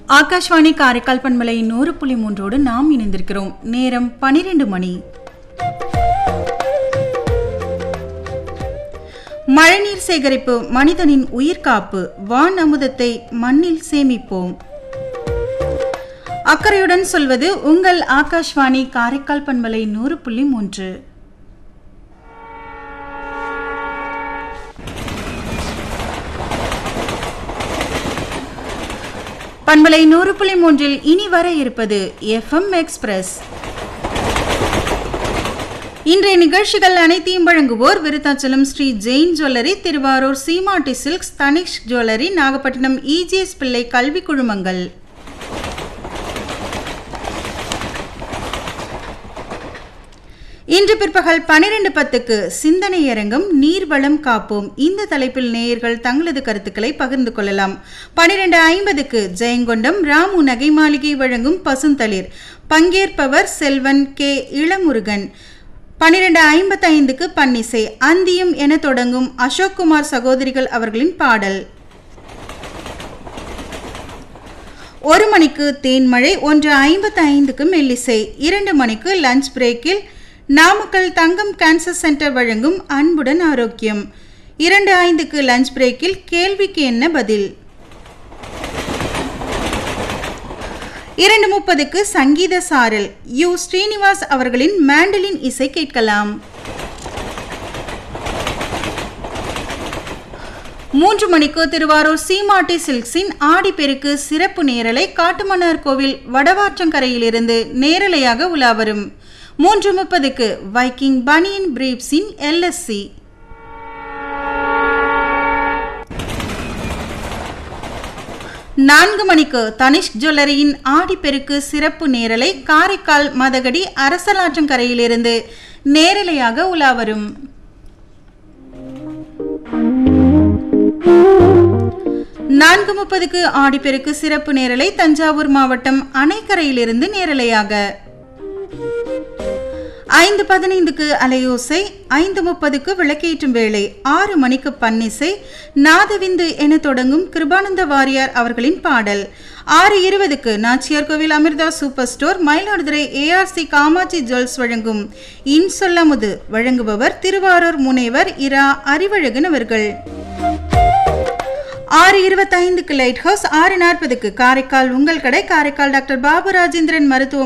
ஆகாஷ்வாணி காரைக்கால் பண்பலை நூறு புள்ளி மூன்றோடு நாம் இணைந்திருக்கிறோம் நேரம் பனிரெண்டு மணி மழைநீர் சேகரிப்பு மனிதனின் உயிர்காப்பு வான் அமுதத்தை மண்ணில் சேமிப்போம் அக்கறையுடன் சொல்வது உங்கள் ஆகாஷ்வாணி காரைக்கால் பண்பலை நூறு புள்ளி மூன்று பண்பலை நூறு புள்ளி மூன்றில் இனி வர இருப்பது எஃப்எம் எக்ஸ்பிரஸ் இன்றைய நிகழ்ச்சிகள் அனைத்தையும் வழங்குவோர் Virudhachalam Sri Jain jewellery Thiruvarur Seemati silks Tanishq jewellery Nagapattinam EGS Pillai கல்வி குழுமங்கள் இன்று பிற்பகல் பனிரெண்டு பத்துக்கு சிந்தனை அரங்கம் நீர்வளம் காப்போம் இந்த தலைப்பில் நேயர்கள் தங்களது கருத்துக்களை பகிர்ந்து கொள்ளலாம் பனிரெண்டு ஐம்பதுக்கு ஜெயங்கொண்டம் ராமு நகை மாளிகை வழங்கும் பசுந்தளிர் பங்கேற்பவர் செல்வன் கே இளமுருகன் பனிரெண்டு ஐம்பத்தைந்துக்கு பன்னிசை அந்தியும் என தொடங்கும் அசோக்குமார் சகோதரிகள் அவர்களின் பாடல் ஒரு மணிக்கு தேன்மழை ஒன்று ஐம்பத்தி ஐந்துக்கு மெல்லிசை இரண்டு மணிக்கு லஞ்ச் பிரேக்கில் நாமக்கல் தங்கம் கேன்சர் சென்டர் வழங்கும் அன்புடன் ஆரோக்கியம் இரண்டு ஐந்துக்கு லஞ்ச் பிரேக்கில் கேள்விக்கு என்ன பதில் இரண்டு முப்பதுக்கு சங்கீத சாரல் யு ஸ்ரீனிவாஸ் அவர்களின் மேண்டலின் இசை கேட்கலாம் மூன்று மணிக்கு திருவாரூர் சீமாட்டி சில்க்ஸின் ஆடிப்பெருக்கு சிறப்பு நேரலை காட்டுமன்னார் கோவில் வடவாற்றங்கரையிலிருந்து நேரலையாக உலாவரும் மூன்று முப்பதுக்கு வைக்கிங் பனியன் பிரீப்ஸின் எல்எஸ்சி நான்கு மணிக்கு தனிஷ் ஜுவல்லரியின் ஆடிப்பெருக்கு சிறப்பு நேரலை காரைக்கால் மதகடி அரசலாற்றங்கரையிலிருந்து நேரலையாக உலாவரும் நான்கு முப்பதுக்கு ஆடிப்பெருக்கு சிறப்பு நேரலை தஞ்சாவூர் மாவட்டம் அணைக்கரையிலிருந்து நேரலையாக ஐந்து பதினைந்துக்கு அலையோசை ஐந்து முப்பதுக்கு விளக்கேற்றும் வேளை ஆறு மணிக்கு பன்னிசை நாதவிந்து என தொடங்கும் கிருபானந்த வாரியார் அவர்களின் பாடல் ஆறு இருபதுக்கு Nachiyar Koil Amirtha super store Mayiladuthurai ARC Kamakshi jewels வழங்கும் இன்சொல்லமுது வழங்குபவர் திருவாரூர் முனைவர் இரா அறிவழகன் அவர்கள் ஆறு இருபத்தைந்துக்கு லைட் ஹவுஸ் ஆறு நாற்பதுக்கு காரைக்கால் உங்கள் கடை காரைக்கால் டாக்டர் பாபு ராஜேந்திரன் மருத்துவ